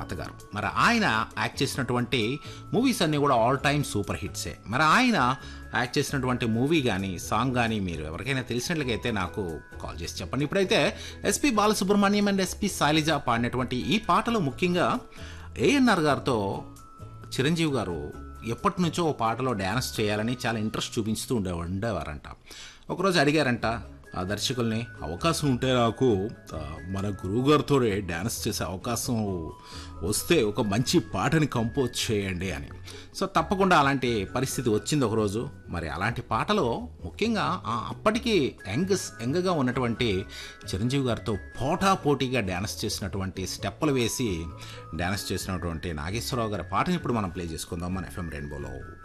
తాతగారు మరి ఆయన యాక్ట్ చేసినటువంటి మూవీస్ అన్నీ కూడా ఆల్ టైమ్ సూపర్ హిట్సే మరి ఆయన యాక్ట్ చేసినటువంటి మూవీ కానీ సాంగ్ కానీ మీరు ఎవరికైనా తెలిసినట్లయితే నాకు కాల్ చేసి చెప్పండి ఇప్పుడైతే SP Balasubrahmanyam and SP Sailaja పాడినటువంటి ఈ పాటలు ముఖ్యంగా ఏఎన్ఆర్ గారితో చిరంజీవి గారు ఎప్పటి నుంచో ఓ పాటలో డ్యాన్స్ చేయాలని చాలా ఇంట్రెస్ట్ చూపించుతూ ఉండే ఉండేవారంట ఒకరోజు అడిగారంట ఆ దర్శకుల్ని అవకాశం ఉంటే నాకు ఆ, మన గురువుగారితో డ్యాన్స్ చేసే అవకాశం వస్తే ఒక మంచి పాటని కంపోజ్ చేయండి అని సో తప్పకుండా అలాంటి పరిస్థితి వచ్చింది ఒకరోజు మరి అలాంటి పాటలో ముఖ్యంగా ఆ అప్పటికి యంగ్ యంగ్గా ఉన్నటువంటి చిరంజీవి గారితో పోటా పోటీగా డ్యాన్స్ చేసినటువంటి స్టెప్పులు వేసి డ్యాన్స్ చేసినటువంటి నాగేశ్వరరావు గారి పాటని ఇప్పుడు మనం ప్లే చేసుకుందాం మన ఎఫ్ఎం రెయిన్బోలో